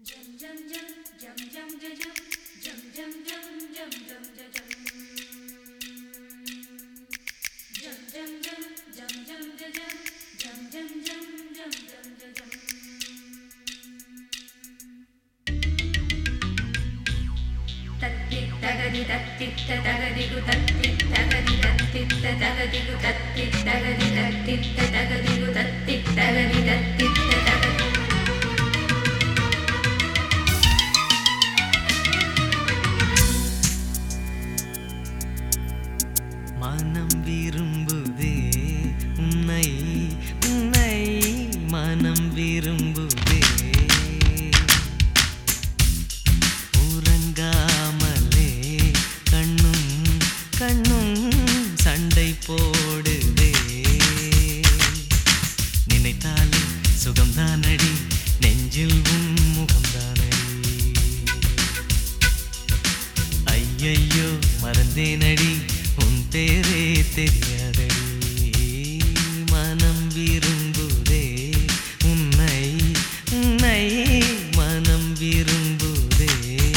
தகதி தத்தித்த தகதிகு தத்தித் தகதி தத்தித்த தகதிகு தத்தித் தகதி தத்தித்த தகதிகு தத்தித் தகதி தத்தித்த தகதி மனம் விரும்புதே உன்னை உன்னை மனம் விரும்புதே உறங்காமலே கண்ணும் கண்ணும் சண்டை போடுதே நினைத்தாலே சுகம்தானடி நெஞ்சில் உன் முகம்தானடி ஐயையோ மறந்தேனடி உன் பேரே தெரியாதடி மனம் விரும்புதே உன்னை உன்னை மனம் விரும்புதே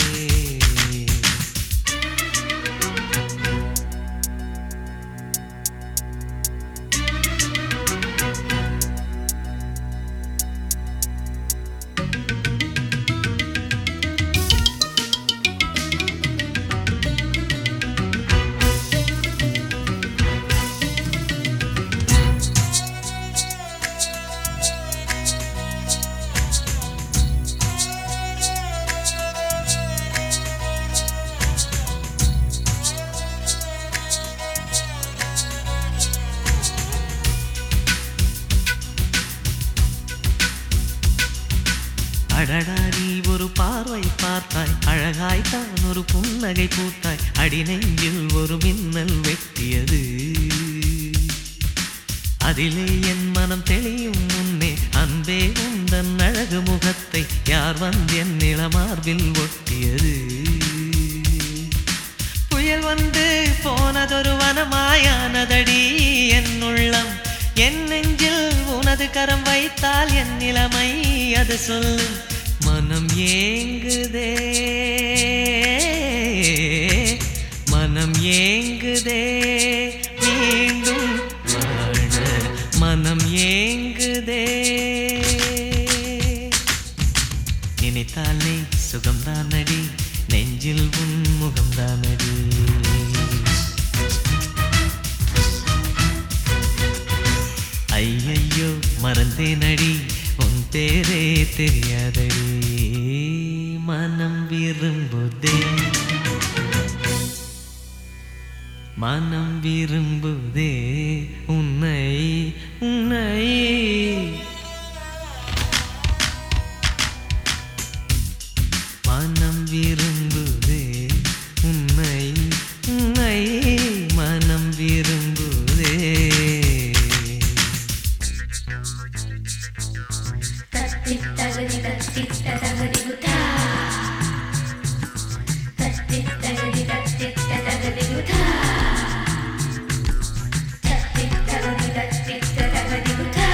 அடடா நீ ஒரு பார்வை பார்த்தாய் அழகாய் தான் ஒரு புன்னகை பூத்தாய் அடி நெஞ்சில் ஒரு மின்னல் வெட்டியது அதிலே என் மனம் தெளியும் முன்னே அன்பே உந்தன் அழகு முகத்தை யார் வந்து என் நிலமார்பில் ஒட்டியது புயல் வந்து போனதொரு வனமாயானதடி என் உள்ளம் என் நெஞ்சில் உனது கரம் வைத்தால் என் நிலைமை அது சொல்லு மனம் ஏங்குதே மனம் ஏங்குதே மீண்டும் வாழ மனம் ஏங்குதே நினைத்தாலே சுகம்தானடி நெஞ்சில் உன் முகம்தானடி ஐயையோ மறந்தேனடி உன் பேரே தெரியாதடி மனம் விரும்புதே மனம் விரும்புதே உன்னை உன்னை மனம் விரும்புதே உன்னை உன்னை மனம் விரும்புதே தத்தித் தகதி தத்தித்த தகதிகு தா தத்தித் தகதி தத்தித்த தகதிகு தா தத்தித் தகதி தத்தித்த தகதிகு தா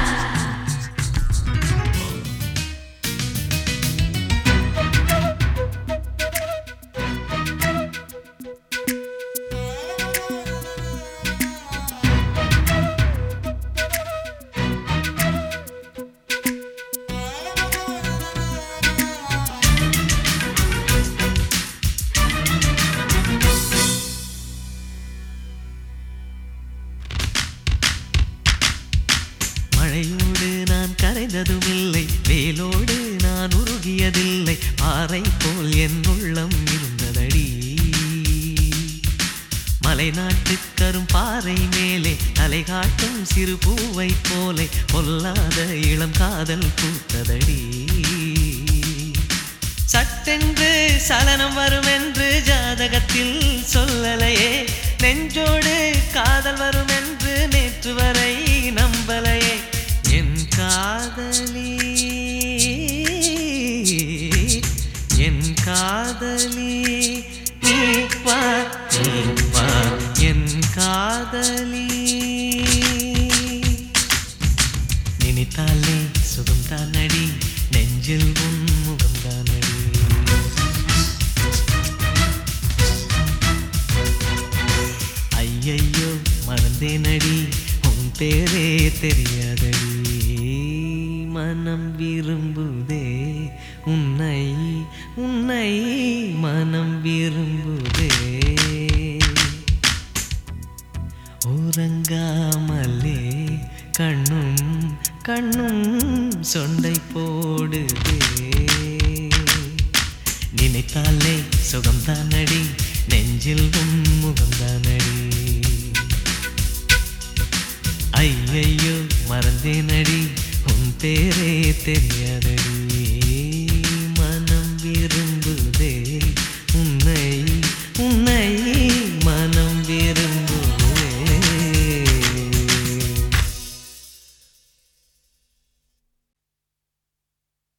மழையோடு நான் கரைந்ததுமில்லை வேலோடு நான் உருகியதில்லை பாறை போல் என் உள்ளம் இருந்ததடி மலைநாட்டு கரும் பாறை மேலே தலை காட்டும் சிறு பூவை போலே பொல்லாத இளம் காதல் பூத்ததடி சட்டென்று சலனம் வரும் என்று ஜாதகத்தில் சொல்லலையே நெஞ்சோடு காதல் வரும் என்று நேற்று வரை நம்பலையே என் காதலி என் காதலி நீ வா நீ வா என் காதலி நினைத்தாலே சுகம் தானடி நெஞ்சில் உன் முகம் தெரியாதடி மனம் விரும்புதே உன்னை உன்னை மனம் விரும்புதே உறங்காமலே கண்ணும் கண்ணும் சொண்டை போடுதே நினைத்தாலே சுகம்தானடி நெஞ்சில் உன் முகம்தானடி ஐயையோ மறந்தேனடி உன் பேரே தெரியாதடி மனம் விரும்புதே